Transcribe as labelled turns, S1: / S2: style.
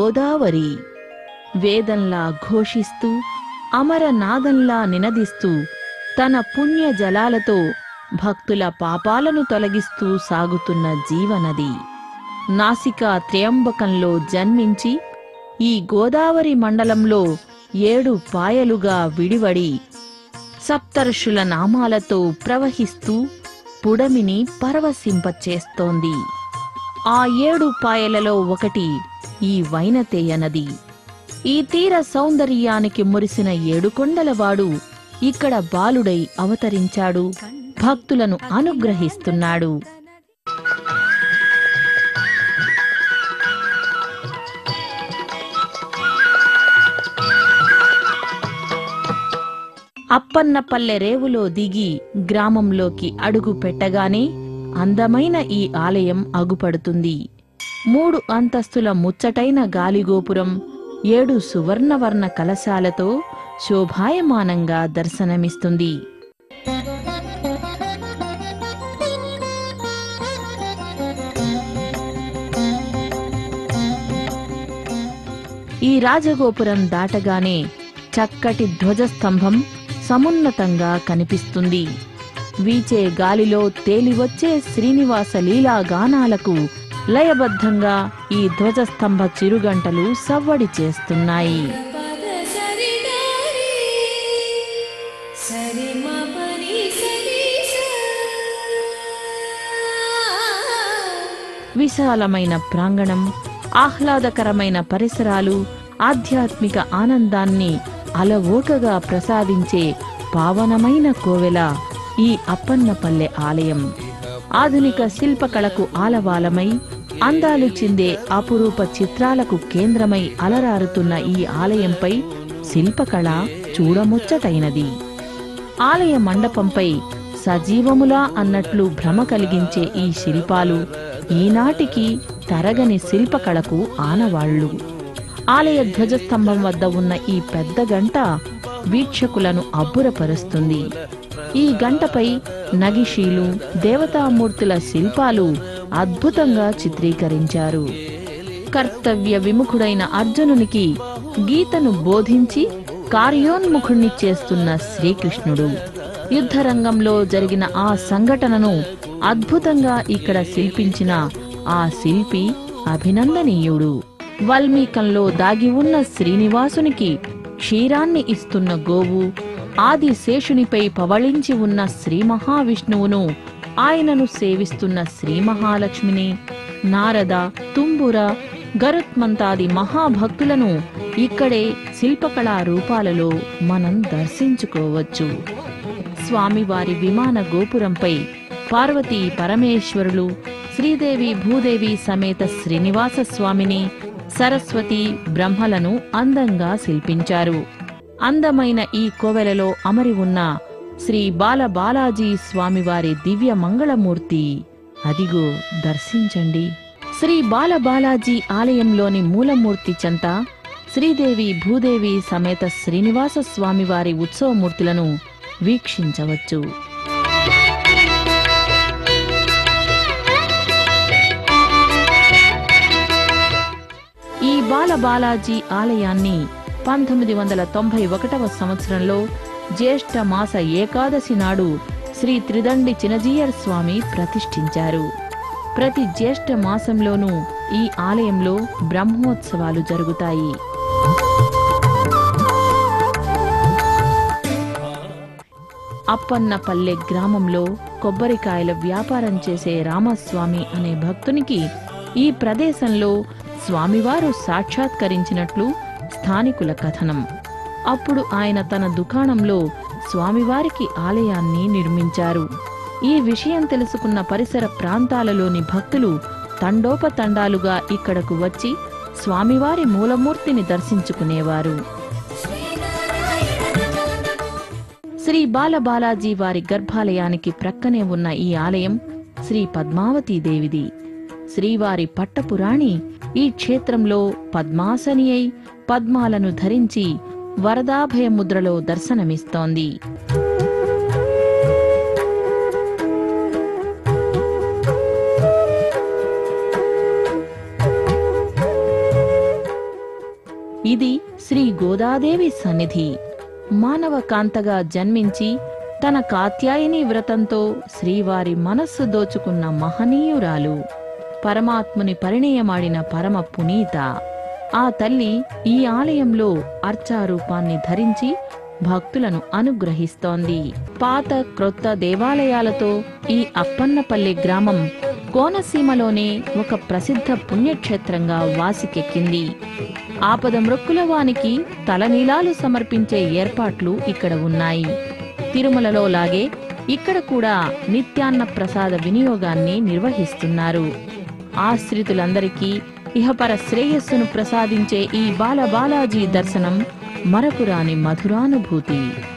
S1: గోదావరి వేదంలా ఘోషిస్తూ అమరనాదంలా నినదిస్తూ తన పుణ్య జలాలతో భక్తుల పాపాలను తొలగిస్తూ సాగుతున్న జీవనది నాసికా త్రయంబకంలో జన్మించి ఈ గోదావరి మండలంలో ఏడు పాయలుగా విడివడి సప్తర్షుల నామాలతో ప్రవహిస్తూ పుడమిని పరవశింపచేస్తోంది ఆ ఏడు పాయలలో ఒకటి ఈ వైనతేయ నది ఈ తీర సౌందర్యానికి మురిసిన ఏడుకొండలవాడు ఇక్కడ బాలుడై అవతరించాడు భక్తులను అనుగ్రహిస్తున్నాడు అప్పన్నపల్లె రేవులో దిగి గ్రామంలోకి అడుగు పెట్టగానే అందమైన ఈ ఆలయం అగుపడుతుంది మూడు అంతస్తుల ముచ్చటైన గాలిగోపురం ఏడు సువర్ణవర్ణ కలశాలతో శోభాయమానంగా దర్శనమిస్తుంది ఈ రాజగోపురం దాటగానే చక్కటి ధ్వజస్తంభం సమున్నతంగా కనిపిస్తుంది వీచే గాలిలో తేలివచ్చే శ్రీనివాస లీలా గానాలకు లయబద్ధంగా ఈ ధ్వజస్తంభ చిరుగంటలు సవ్వడి చేస్తున్నాయి
S2: పద సరి గారి సరి మ పని సరి సా
S1: విశాలమైన ప్రాంగణం ఆహ్లాదకరమైన పరిసరాలు ఆధ్యాత్మిక ఆనందాన్ని అలవోకగా ప్రసాదించే పావనమైన కోవెల ఈ అప్పన్నపల్లె ఆలయం ఆధునిక శిల్పకళకు ఆలవాలమై అందాలు చిందే అపురూప చిత్రాలకు కేంద్రమై అలరారుతున్న ఈ ఆలయంపై శిల్పకళ చూడముచ్చటైనది ఆలయ మండపంపై సజీవములా అన్నట్లు భ్రమ కలిగించే ఈ శిల్పాలు ఈనాటికి తరగని శిల్పకళకు ఆనవాళ్లు ఆలయ ధ్వజస్తంభం వద్ద ఉన్న ఈ పెద్ద గంట వీక్షకులను అబ్బురపరుస్తుంది ఈ గంటపై నగిషీలు దేవతామూర్తుల శిల్పాలు అద్భుతంగా చిత్రీకరించారు కర్తవ్య విముఖుడైన అర్జునునికి గీతను బోధించి కార్యోన్ముఖుణ్ణి చేస్తున్న శ్రీకృష్ణుడు యుద్ధరంగంలో జరిగిన ఆ సంఘటనను అద్భుతంగా ఇక్కడ శిల్పించిన ఆ శిల్పి అభినందనీయుడు వల్మీకంలో దాగి ఉన్న శ్రీనివాసునికి క్షీరాన్ని ఇస్తున్న గోవు ఆది శేషునిపై పవళించి ఉన్న శ్రీ మహావిష్ణువును ఆయనను సేవిస్తున్న శ్రీ మహాలక్ష్మిని నారద తుంబుర గరుత్మంతాది మహాభక్తులను ఇక్కడే శిల్పకళా రూపాలలో మనం దర్శించుకోవచ్చు స్వామివారి విమాన గోపురంపై పార్వతీ పరమేశ్వరులు శ్రీదేవి భూదేవి సమేత శ్రీనివాస స్వామిని సరస్వతి బ్రహ్మలను అందంగా శిల్పించారు అందమైన ఈ కోవెలలో అమరి ఉన్న శ్రీ బాల బాలాజీ స్వామివారి దివ్య మంగళమూర్తి అదిగో దర్శించండి శ్రీ బాల బాలాజీ ఆలయంలోని మూలమూర్తి చెంత శ్రీదేవి భూదేవి సమేత శ్రీనివాస స్వామివారి ఉత్సవమూర్తులను వీక్షించవచ్చు ఈ బాల బాలాజీ ఆలయాన్ని పంతొమ్మిది వందల తొంభై ఒకటవ సంవత్సరంలో జ్యేష్ఠ మాస ఏకాదశి నాడు శ్రీ త్రిదండి చినజీయర్ స్వామి ప్రతిష్ఠించారు ప్రతి జ్యేష్ఠ మాసంలోనూ ఈ ఆలయంలో బ్రహ్మోత్సవాలు జరుగుతాయి అప్పన్నపల్లె గ్రామంలో కొబ్బరికాయల వ్యాపారం చేసే రామస్వామి అనే భక్తునికి ఈ ప్రదేశంలో స్వామివారు సాక్షాత్కరించినట్లు స్థానికుల కథనం అప్పుడు ఆయన తన దుకాణంలో స్వామివారికి ఆలయాన్ని నిర్మించారు ఈ విషయం తెలుసుకున్న పరిసర ప్రాంతాలలోని భక్తులు తండోపతండాలుగా ఇక్కడకు వచ్చి స్వామివారి మూలమూర్తిని దర్శించుకునేవారు శ్రీ బాలబాలాజీ వారి గర్భాలయానికి ప్రక్కనే ఉన్న ఈ ఆలయం శ్రీ పద్మావతీ దేవిది శ్రీవారి పట్టపురాణి ఈ క్షేత్రంలో పద్మాసని అయి పద్మాలను ధరించి వరదాభయ ముద్రలో దర్శనమిస్తోంది యశోదాదేవి సన్నిధి మానవ కాంతగా జన్మించి తన కాత్యాయని వ్రతంతో శ్రీవారి మనస్సు దోచుకున్న మహనీయురాలు పరమాత్ముని పరిణయమాడిన పరమ పునీత ఆ తల్లి ఈ ఆలయంలో అర్చారూపాన్ని ధరించి భక్తులను అనుగ్రహిస్తోంది పాత క్రొత్త దేవాలయాలతో ఈ అప్పన్నపల్లి గ్రామం కోనసీమలోనే ఒక ప్రసిద్ధ పుణ్యక్షేత్రంగా వాసికెక్కింది ఆపద మృక్కుల వానికి తలనీలాలు సమర్పించే ఏర్పాట్లు ఇక్కడ ఉన్నాయి తిరుమలలో లాగే ఇక్కడ కూడా నిత్యాన్న ప్రసాద వినియోగాన్ని నిర్వహిస్తున్నారు ఆశ్రితులందరికీ ఇహపర శ్రేయస్సును ప్రసాదించే ఈ బాల బాలాజీ దర్శనం మరపురాని మధురానుభూతి